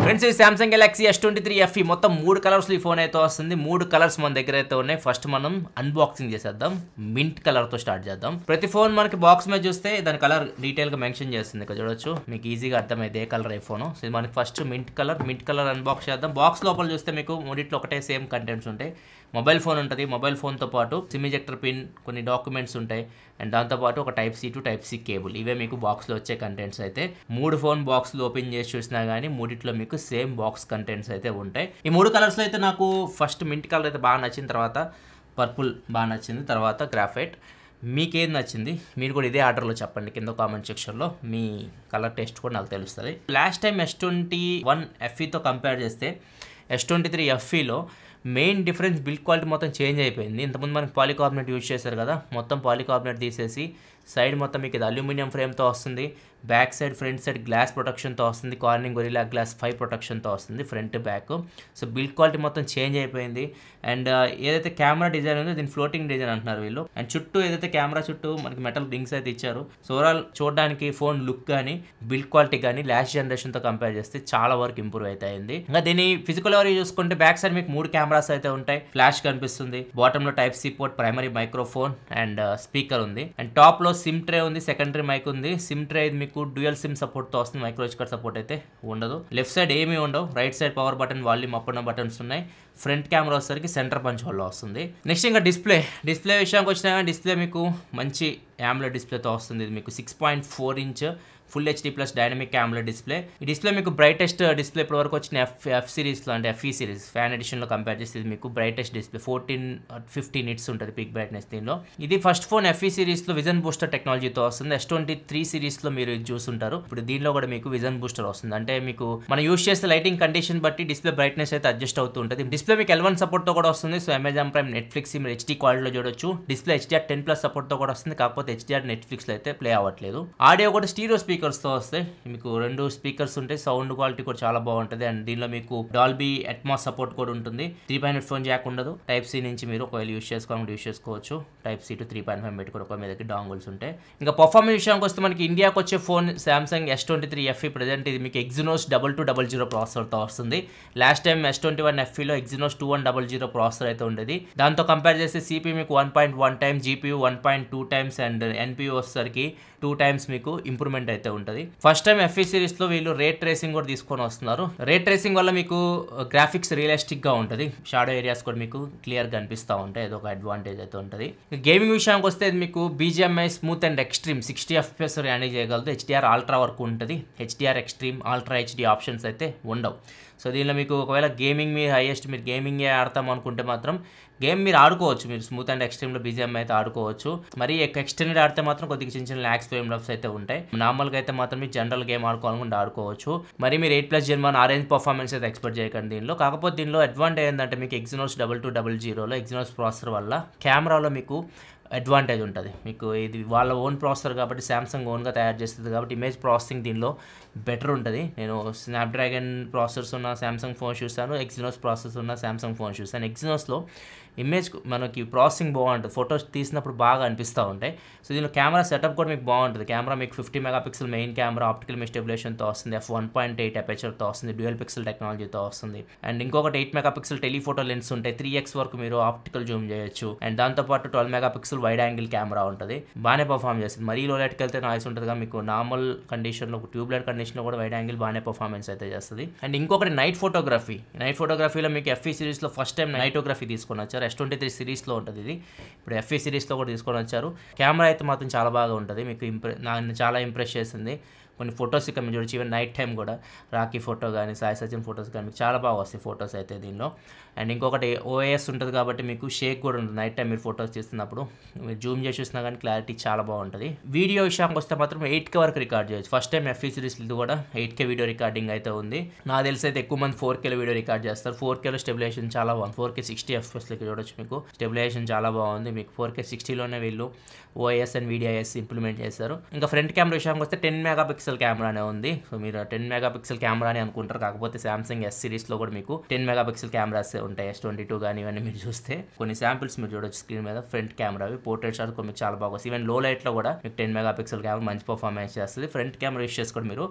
friends ఇది Samsung Galaxy S twenty three F E మొత్తం మూడు కలర్స్ ఈ ఫోన్ అయితే వస్తుంది మూడు కలర్స్ మన దగ్గర అయితే ఉన్నాయి ఫస్ట్ మనం అన్బాక్సింగ్ చేసేద్దాం మింట్ కలర్ తో స్టార్ట్ చేద్దాం ప్రతి ఫోన్ మనకి బాక్స్ మీద చూస్తే దాని కలర్ డీటెయిల్ గా మెన్షన్ చేస్తుంది ఇక్కడ చూడొచ్చు మీకు ఈజీగా అర్థమైంది ఏ కలర్ ఏ ఫోన్ సో ఇది మనకి first mint colour mint colour unbox చేద్దాం బాక్స్ లోపల చూస్తే మీకు మూడిట్లో ఒకటే సేమ్ కంటెంట్స్ ఉంటాయి మొబైల్ ఫోన్ ఉంటుంది మొబైల్ ఫోన్తో పాటు సిమ్ ఇంజెక్టర్ పిన్ కొన్ని డాక్యుమెంట్స్ ఉంటాయి అండ్ దాంతోపాటు ఒక type C to type C cable ఇవే మీకు బాక్స్లో వచ్చే కంటెంట్స్ అయితే మూడు ఫోన్ బాక్స్లు ఓపెన్ చేసి చూసినా కానీ మూడిట్లో మీకు సేమ్ బాక్స్ కంటెంట్స్ అయితే ఉంటాయి ఈ మూడు కలర్స్లో అయితే నాకు ఫస్ట్ మింట్ కలర్ అయితే బాగా నచ్చిన తర్వాత పర్పుల్ బాగా నచ్చింది తర్వాత గ్రాఫైట్ మీకేది నచ్చింది మీరు కూడా ఇదే ఆర్డర్లో చెప్పండి కింద కామెంట్ సెక్షన్లో మీ కలర్ టేస్ట్ కూడా నాకు తెలుస్తుంది last time S twenty one ఎఫ్ఈతో కంపేర్ చేస్తే ఎస్ ట్వంటీ త్రీ ఎఫ్ఈలో మెయిన్ డిఫరెన్స్ బిల్డ్ క్వాలిటీ మొత్తం చేంజ్ అయిపోయింది ఇంతకుముందు మనకి పాలికార్బనేట్ యూజ్ చేశారు కదా మొత్తం పాలికార్బనేట్ తీసేసి సైడ్ మొత్తం మీకు ఇది అల్యూమినియం ఫ్రేమ్తో వస్తుంది back side front side glass ప్రొటెక్షన్తో వస్తుంది కార్నింగ్ గొరిలా గ్లాస్ ఫైవ్ ప్రొటెక్షన్తో వస్తుంది front back so build quality మొత్తం చేంజ్ అయిపోయింది అండ్ ఏదైతే కెమెరా డిజైన్ ఉందో దీని ఫ్లోటింగ్ డిజైన్ అంటున్నారు వీళ్ళు అండ్ చుట్టూ ఏదైతే కెమెరా చుట్టూ మనకి మెటల్ రింగ్స్ అయితే ఇచ్చారు సో ఓవరాల్ చూడడానికి ఫోన్ లుక్ కానీ బిల్డ్ క్వాలిటీ కానీ లాస్ట్ జనరేషన్తో కంపేర్ చేస్తే చాలా వరకు ఇంప్రూవ్ అయితే అయింది ఇంకా దీని ఫిజికల్ ఎవరీ చూసుకుంటే బ్యాక్ సైడ్ మీకు మూడు కెమెరాస్ అయితే ఉంటాయి ఫ్లాష్ కనిపిస్తుంది బాటమ్ లో type C port primary microphone and speaker ఉంది అండ్ టాప్ లో సిమ్ ట్రే ఉంది సెకండరీ మైక్ ఉంది సిమ్ ట్రే ఇది మీకు డ్యూయల్ సిమ్ సపోర్ట్ తో వస్తుంది మైక్రో కార్డ్ సపోర్ట్ అయితే ఉండదు లెఫ్ట్ సైడ్ ఏమీ ఉండవు right side power button volume up ఉన్న బటన్స్ ఉన్నాయి ఫ్రంట్ కెమెరా వచ్చేసరికి సెంటర్ పంచ్ హోల్లో వస్తుంది నెక్స్ట్ ఇంకా డిస్ప్లే డిస్ప్లే విషయానికి వచ్చినా డిస్ప్లే మీకు మంచి యామ్లో డిస్ప్లేతో వస్తుంది ఇది మీకు six point four inch full HD plus dynamic క్యామ్లో డిస్ప్లే ఈ డిస్ప్లే మీకు బ్రైటెస్ట్ డిస్ప్లే ఇప్పటి వరకు వచ్చిన ఎఫ్ ఎఫ్ సిరీస్లో అంటే ఎఫ్ఈ సిరీస్ ఫ్యాన్ ఎడిషన్లో కంపేర్ చేస్తే ఇది మీకు brightest display fourteen fifteen it's ఉంటుంది పిక్ బ్రైట్నెస్ దీనిలో ఇది ఫస్ట్ ఫోన్ ఎఫ్ఈ సిరీస్లో విజన్ బూస్టర్ టెక్నాలజీతో వస్తుంది ఎస్ ట్వంటీ త్రీ సిరీస్లో మీరు ఇది చూసుంటారు ఇప్పుడు దీనిలో కూడా మీకు విజన్ బూస్టర్ వస్తుంది అంటే మీకు మనం యూస్ చేసే లైటింగ్ కండిషన్ బట్టి డిస్ప్లే బ్రైట్నెస్ అయితే అడ్జస్ట్ అవుతూ ఉంటుంది డిస్ప్లే మీకు ఎల్ వన్ సపోర్ట్తో కూడా వస్తుంది సో అమెజాన్ ప్రైమ్ నెట్ఫ్లిక్స్ మీరు హెచ్డీ క్వాలిటీలో చూడొచ్చు డిస్ప్లే హెచ్డిఆర్ టెన్ ప్లస్ సపోర్ట్తో కూడా వస్తుంది కాకపోతే హెచ్డిఆర్ నెట్ఫ్లిక్స్లో అయితే ప్లే అవ్వట్లేదు ఆడియో కూడా స్టీరియో స్పీకర్స్తో వస్తాయి మీకు రెండు స్పీకర్స్ ఉంటాయి సౌండ్ క్వాలిటీ కూడా చాలా బాగుంటుంది అండ్ దీనిలో మీకు డాల్బీ అట్మాస్ సపోర్ట్ కూడా ఉంటుంది త్రీ పాయింట్ ఫోన్ జాక్ ఉండదు టైప్ సి నుంచి మీరు ఒకవేళ యూస్ చేసుకోవాలంటే యూస్ చేసుకోవచ్చు type C to three point five పెట్టుకుని ఒక మీదకి డాంగుల్స్ ఉంటాయి ఇంకా పర్ఫార్మెన్స్ విషయానికి వస్తే మనకి ఇండియాకి వచ్చే phone Samsung S twenty three F E present ఇది మీకు Exynos double two double zero ప్రాసెసర్తో వస్తుంది last time S twenty one ఎఫ్ఈలో Exynos two one double zero processor అయితే ఉండేది దాంతో కంపేర్ చేస్తే సిపి మీకు one point one time GPU one point two times and NPU వచ్చేసరికి టూ టైమ్స్ మీకు ఇంప్రూవ్మెంట్ అయితే ఉంటుంది ఫస్ట్ టైం ఎఫ్ఈ సిరీస్లో వీళ్ళు రేట్ ట్రేసింగ్ కూడా తీసుకొని వస్తున్నారు రేట్ ట్రేసింగ్ వల్ల మీకు గ్రాఫిక్స్ రియలిస్టిక్గా ఉంటుంది షాడో ఏరియాస్ కూడా మీకు క్లియర్గా అనిపిస్తూ ఉంటాయి అదొక అడ్వాంటేజ్ అయితే ఉంటుంది గేమింగ్ విషయానికి వస్తే ఇది మీకు BGMI smooth and extreme sixty FPS handle చేయగలదు హెచ్డిఆర్ ఆల్ట్రా వరకు ఉంటుంది HDR extreme ultra HD options అయితే ఉండవు సో దీనిలో మీకు ఒకవేళ గేమింగ్ మీ హైయెస్ట్ మీరు గేమింగే ఆడతాం అనుకుంటే మాత్రం గేమ్ మీరు ఆడుకోవచ్చు మీరు స్మూత్ అండ్ ఎక్స్ట్రీమ్లో బీజిఎం అయితే ఆడుకోవచ్చు మరి ఎక్స్టెండెడ్ ఆడితే మాత్రం కొద్దిగా చిన్న చిన్న ల్యాక్స్ ఫ్రేమ్ లబ్స్ అయితే ఉంటాయి నార్మల్గా అయితే మాత్రం మీరు జనరల్ గేమ్ ఆడుకోవాలనుకుంటే ఆడుకోవచ్చు మరి మీరు eight plus gen one range performance అయితే ఎక్స్పెక్ట్ చేయకండి దీనిలో కాకపోతే దీనిలో అడ్వాంటేజ్ ఏంటంటే మీకు ఎగ్జినోస్ డబల్ టూ డబల్ జీరోలో ఎగ్జినోస్ ప్రాసెసర్ వల్ల కెమెరాలో మీకు అడ్వాంటేజ్ ఉంటుంది మీకు ఇది వాళ్ళ ఓన్ ప్రాసెసర్ కాబట్టి శాంసంగ్ ఓన్గా తయారు చేస్తుంది కాబట్టి ఇమేజ్ ప్రాసెసింగ్ దీనిలో బెటర్ ఉంటుంది నేను స్నాప్డ్రాగన్ ప్రాసెసర్స్ ఉన్న శాంసంగ్ ఫోన్ చూస్తాను ఎక్సినోస్ ప్రాసెసర్ ఉన్న శాంసంగ్ ఫోన్ చూస్తాను ఎక్సినోస్లో ఇమేజ్ మనకి ప్రాసెసింగ్ బాగుంటుంది ఫొటోస్ తీసినప్పుడు బాగా అనిపిస్తూ ఉంటాయి సో దీనిలో కెమెరా సెటప్ కూడా మీకు బాగుంటుంది కెమెరా మీకు fifty megapixel main camera optical స్టెబిలేషన్తో వస్తుంది ఎఫ్ వన్ పాయింట్ ఎయిట్ అపేచర్తో వస్తుంది డ్యూయల్ పిక్సెల్ టెక్నాలజీతో వస్తుంది అండ్ ఇంకొకటి ఎయిట్ మెగాపిక్సెల్ టెలిఫోటో లెన్స్ ఉంటాయి త్రీ ఎక్స్ వరకు మీరు ఆప్టికల్ జూమ్ చేయొచ్చు అండ్ దాంతోపాటు twelve megapixel wide angle camera ఉంటుంది బాగానే పర్ఫామ్ చేస్తుంది మరీ లో లైట్కి వెళ్తే నాయిస్ ఉంటుంది మీకు నార్మల్ కండిషన్లో ట్యూబ్ లైట్ కండిషన్లో కూడా వైడ్ యాంగిల్ బాగానే పర్ఫార్మెన్స్ అయితే చేస్తుంది అండ్ ఇంకొకటి నైట్ ఫోటోగ్రఫీ నైట్ ఫోటోగ్రఫీలో మీకు ఎఫ్ఈ సిరీస్లో ఫస్ట్ టైం నైటోగ్రఫీ తీసుకొని వచ్చారు ఎస్ ట్వంటీ త్రీ సిరీస్లో ఉంటుంది ఇది ఇప్పుడు ఎఫ్ఈ సిరీస్లో కూడా తీసుకొని వచ్చారు కెమెరా అయితే మాత్రం చాలా బాగా ఉంటుంది మీకు ఇంప్రె నన్ను చాలా ఇంప్రెస్ చేసింది కొన్ని ఫొటోస్ ఇక్కడ మీరు చూడొచ్చు ఈవెన్ నైట్ టైం కూడా రాకీ ఫోటో కానీ సాయి సచిన్ ఫొటోస్ కానీ మీకు చాలా బాగా వస్తాయి ఫొటోస్ అయితే దీనిలో అండ్ ఇంకొకటి ఓఎస్ ఉంటుంది కాబట్టి మీకు షేక్ కూడా ఉంటుంది నైట్ టైం మీరు ఫొటోస్ తీస్తున్నప్పుడు మీరు జూమ్ చేసి చూసినా కానీ క్లారిటీ చాలా బాగుంటుంది వీడియో విషయానికి వస్తే మాత్రం ఎయిట్ కే వరకు రికార్డ్ చేయొచ్చు ఫస్ట్ టైం ఎఫ్ఈ సిరీస్ ఇది కూడా ఎయిట్ కే వీడియో రికార్డింగ్ అయితే ఉంది నాకు తెలిసి అయితే ఎక్కువ మంది ఫోర్ కేలో వీడియో రికార్డ్ చేస్తారు ఫోర్ కేలో స్టెబిలేషన్ చాలా బాగుంది ఫోర్ కే సిక్స్టీ ఎఫ్ఎస్లోకి చూడొచ్చు మీకు స్టెబిలేషన్ చాలా బాగుంది మీకు ఫోర్ కే సిక్స్టీలోనే వీళ్ళు ఓఎస్ అండ్ వీడియోఎస్ ఇంప్లిమెంట్ చేశారు ఇంకా ఫ్రంట్ కెమెరా విషయానికి వస్తే టెన్ మెగా పిక్సెల్ కెమెరానే ఉంది సో మీరు టెన్ మెగా పిక్సెల్ కెమెరా అని అనుకుంటారు కాకపోతే సామ్సంగ్ ఎస్ సిరీస్లో కూడా మీకు టెన్ మెగా పిక్సెల్ కెమెరాస్ ఉంటాయి ఎస్ ట్వంటీ టూ కానీ ఇవన్నీ మీరు చూస్తే కొన్ని శాంపిల్స్ మీరు చూడొచ్చు స్క్రీన్ మీద ఫ్రంట్ కెమెరా పోర్ట్రేట్ షాట్ మీకు చాలా బాగా వస్తుంది ఈవెన్ లో లైట్లో కూడా మీకు టెన్ మెగా పిక్సెల్ కెమెరా మంచి పర్ఫార్మెన్స్ చేస్తుంది ఫ్రంట్ కెమెరా యూస్ చేసుకొని మీరు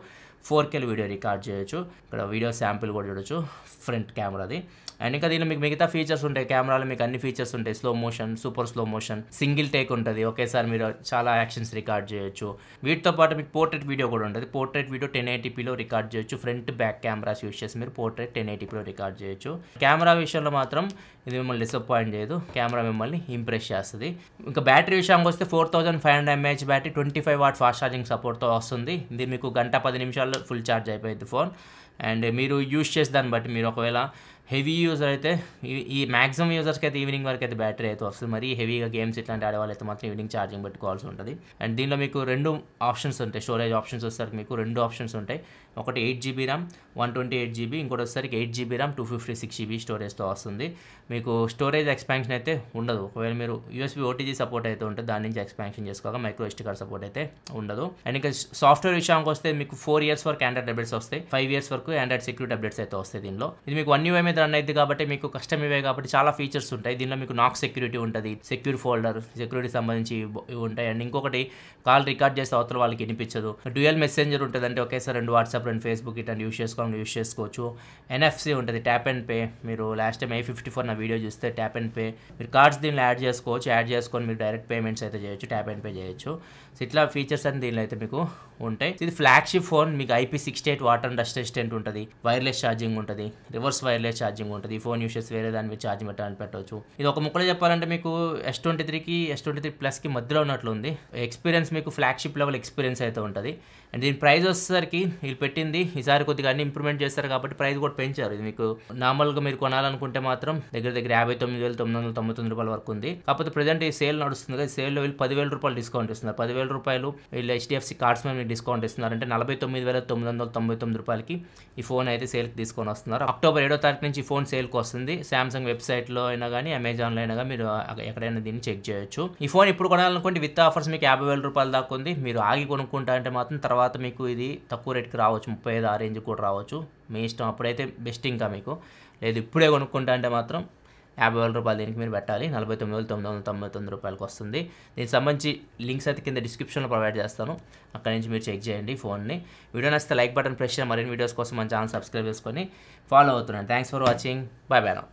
ఫోర్ కేలో వీడియో రికార్డ్ చేయొచ్చు ఇక్కడ వీడియో శాంపిల్ కూడా చూడొచ్చు ఫ్రంట్ కెమెరాది అండ్ ఇంకా దీనిలో మీకు మిగతా ఫీచర్స్ ఉంటాయి కెమెరాలో మీకు అన్ని ఫీచర్స్ ఉంటాయి slow motion super slow motion single take ఉంటుంది ఒకేసారి మీరు చాలా యాక్షన్స్ రికార్డ్ చేయొచ్చు వీటితో పాటు మీకు పోర్ట్రేట్ వీడియో కూడా ఉంటుంది పోర్ట్రేట్ వీడియో టెన్ ఎయిటీపీలో రికార్డ్ చేయొచ్చు ఫ్రంట్ బ్యాక్ కెమెరాస్ యూస్ చేసి మీరు పోర్ట్రేట్ టెన్ ఎయిటీపీలో రికార్డ్ చేయొచ్చు కెమెరా విషయంలో మాత్రం ఇది మిమ్మల్ని డిసప్పాయింట్ చేయదు కెమెరా మిమ్మల్ని ఇంప్రెస్ చేస్తుంది ఇంకా బ్యాటరీ విషయానికి వస్తే four thousand five hundred mAh battery twenty five watt fast charging సపోర్ట్తో వస్తుంది ఇది మీకు గంట పది నిమిషాల్లో ఫుల్ ఛార్జ్ అయిపోయింది ఫోన్ అండ్ మీరు యూస్ చేసే దాన్ని బట్టి మీరు ఒకవేళ హెవీ యూజర్ అయితే ఈ- ఈ మ్యాక్సిమం యూజర్స్కి అయితే ఈవినింగ్ వరకు అయితే బ్యాటరీ అయితే వస్తుంది మరి హెవీగా గేమ్స్ ఇట్లాంటి ఆడేవాళ్ళు అయితే మాత్రం ఈవినింగ్ ఛార్జింగ్ పెట్టుకోవాల్సి ఉంటుంది అండ్ దీనిలో మీకు రెండు ఆప్షన్స్ ఉంటాయి స్టోరేజ్ ఆప్షన్స్ వచ్చేసరికి మీకు రెండు ఆప్షన్స్ ఉంటాయి ఒకటి eight GB RAM one twenty eight GB ఇంకోటి వచ్చేసరికి eight GB RAM two fifty six GB స్టోరేజ్తో వస్తుంది మీకు స్టోరేజ్ ఎక్స్పాన్షన్ అయితే ఉండదు ఒకవేళ మీరు యూఎస్బీ ఓటీజీ సపోర్ట్ అయితే ఉంటుంది దాని నుంచి ఎక్స్పాన్షన్ చేసుకోగా మైక్రో ఎస్టీ కార్డ్ సపోర్ట్ అయితే ఉండదు అండ్ ఇంకా సాఫ్ట్వేర్ విషయానికి వస్తే మీకు ఫోర్ ఇయర్స్ వరకు ఆండ్రాయిడ్ అప్డేట్స్ వస్తాయి ఫైవ్ ఇయర్స్ వరకు ఆండ్రాయిడ్ సెక్యూరిటీ అప్డేట్స్ అయితే వస్తాయి దీనిలో ఇది మీకు వన్ యూఐ మీద రన్ అయితే కాబట్టి మీకు కస్టమ్ ఇవే కాబట్టి చాలా ఫీచర్స్ ఉంటాయి దీనిలో మీకు నాక్ సెక్యూరిటీ ఉంటుంది సెక్యూర్ ఫోల్డర్ సెక్యూరిటీ సంబంధించి ఇవి- ఇవి ఉంటాయి అండ్ ఇంకొకటి కాల్ రికార్డ్ చేస్తే అవతల వాళ్ళకి వినిపించదు డ్యూయల్ మెసెంజర్ ఉంటుంది అంటే ఒకేసారి రెండు వాట్సాప్ రెండు ఫేస్బుక్ ఇట్లాంటి యూస్ చేసుకోవాలి యూస్ చేసుకోవచ్చు ఎన్ఎఫ్సి ఉంటుంది ట్యాప్ అండ్ పే మీరు last time A fifty four నా వీడియో చూస్తే ట్యాప్ అండ్ పే మీరు కార్డ్స్ దీనిలో యాడ్ చేసుకోవచ్చు యాడ్ చేసుకొని మీరు డైరెక్ట్ పేమెంట్స్ అయితే చేయొచ్చు ట్యాప్ అండ్ పే చేయొచ్చు సో ఇట్లా ఫీచర్స్ అన్ని దీనిలో అయితే మీకు ఉంటాయి ఇది ఫ్లాగ్షిప్ ఫోన్ మీకు IP sixty eight water and dust resistant ఉంటుంది వైర్లెస్ ఛార్జింగ్ ఉంటుంది రివర్స్ వైర్లెస్ ఛార్జింగ్ ఉంటుంది ఈ ఫోన్ యూస్ చేసి వేరే దాని మీద ఛార్జింగ్ పెట్టాలని పెట్టవచ్చు ఇది ఒక ముక్కలో చెప్పాలంటే మీకు ఎస్ ట్వంటీ త్రీకి ఎస్ ట్వంటీ త్రీ ప్లస్కి మధ్యలో ఉన్నట్లు ఉంది ఎక్స్పీరియన్స్ మీకు ఫ్లాగ్షిప్ లెవెల్ ఎక్స్పీరియన్స్ అయితే ఉంటుంది అండ్ దీని ప్రైస్ వచ్చేసరికి వీళ్ళు పెట్టింది ఈసారి కొద్దిగా అన్ని ఇంప్రూవ్మెంట్ చేస్తారు కాబట్టి ప్రైస్ కూడా పెంచారు ఇది మీకు నార్మల్గా మీరు కొనాలనుకుంటే మాత్రం దగ్గర దగ్గర యాభై తొమ్మిది వేల తొమ్మిది వందల తొంభై తొమ్మిది రూపాయల వరకు ఉంది కాకపోతే ప్రజెంట్ ఈ సేల్ నడుస్తుంది కదా సేల్లో వీళ్ళు పదివేల రూపాయలు డిస్కౌంట్ ఇస్తున్నారు పదివేల రూపాయలు వీళ్ళు హెచ్డిఎఫ్సి కార్డ్స్ మీద మీకు డిస్కౌంట్ ఇస్తున్నారు అంటే నలభై తొమ్మిది వేల తొమ్మిది వందల తొంభై తొమ్మిది రూపాయలకి ఈ ఫోన్ అయితే సేల్కి తీసుకొని వస్తున్నారు అక్టోబర్ ఏడో తారీఖు నుంచి ఈ ఫోన్ సేల్కి వస్తుంది సామ్సంగ్ వెబ్సైట్లో అయినా కానీ అమెజాన్లో అయినా కానీ మీరు ఎక్కడైనా దీన్ని చెక్ చేయొచ్చు ఈ ఫోన్ ఇప్పుడు కొనాలనుకోండి విత్ ఆఫర్స్ మీకు యాభై వేల రూపాయల దాకా ఉంది మీరు ఆగి కొనుక్కుంటా అంటే మాత్రం తర్వాత మీకు ఇది తక్కువ రేట్కి రావచ్చు ముప్పై ఐదు ఆ రేంజ్ కూడా రావచ్చు మీ ఇష్టం అప్పుడైతే బెస్ట్ ఇంకా మీకు లేదు ఇప్పుడే కొనుక్కుంటా అంటే మాత్రం యాభై వేల రూపాయలు దీనికి మీరు పెట్టాలి నలభై తొమ్మిది వేల తొమ్మిది వందల తొంభై తొమ్మిది రూపాయలకి వస్తుంది దీనికి సంబంధించి లింక్స్ అయితే కింద డిస్క్రిప్షన్లో ప్రొవైడ్ చేస్తాను అక్కడ నుంచి మీరు చెక్ చేయండి ఫోన్ని వీడియో నచ్చితే లైక్ బటన్ ప్రెస్ చేయండి మరిన్ని వీడియోస్ కోసం మన ఛానల్ సబ్స్క్రైబ్ చేసుకొని ఫాలో అవుతున్నాను thanks for watching bye bye